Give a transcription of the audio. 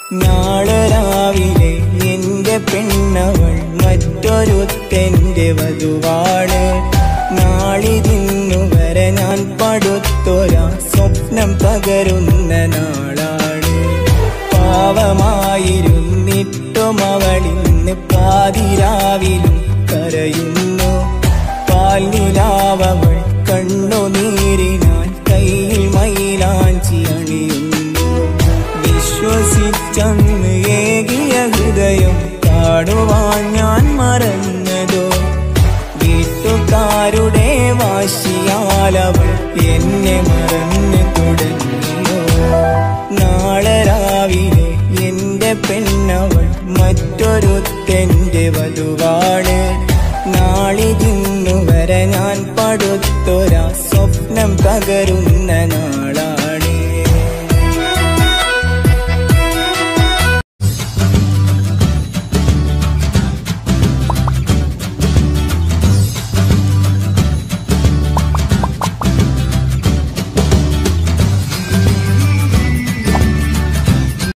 നാളെ രാവിലെ എന്റെ പെണ്ണവൾ മറ്റൊരുത്തെന്റെ വധുവാണ് നാളിതിന്നു വരെ ഞാൻ പടുത്തൊരാ സ്വപ്നം പകരുന്ന നാളാണ് പാവമായിരുന്നിട്ടും അവളിന്ന് പാതിരാവിലും കരയുന്നു പാൽനിലാവൾ കണ്ണുനീരിനാൽ കയ്യിൽ മൈലാഞ്ചി അണിയുന്നു വിശ്വസിച്ചന്ന് ഏകിയ ഹൃദയം കാടുവാൻ ഞാൻ മറന്നതോ വീട്ടുകാരുടെ വാശിയാലവൾ എന്നെ മറന്നു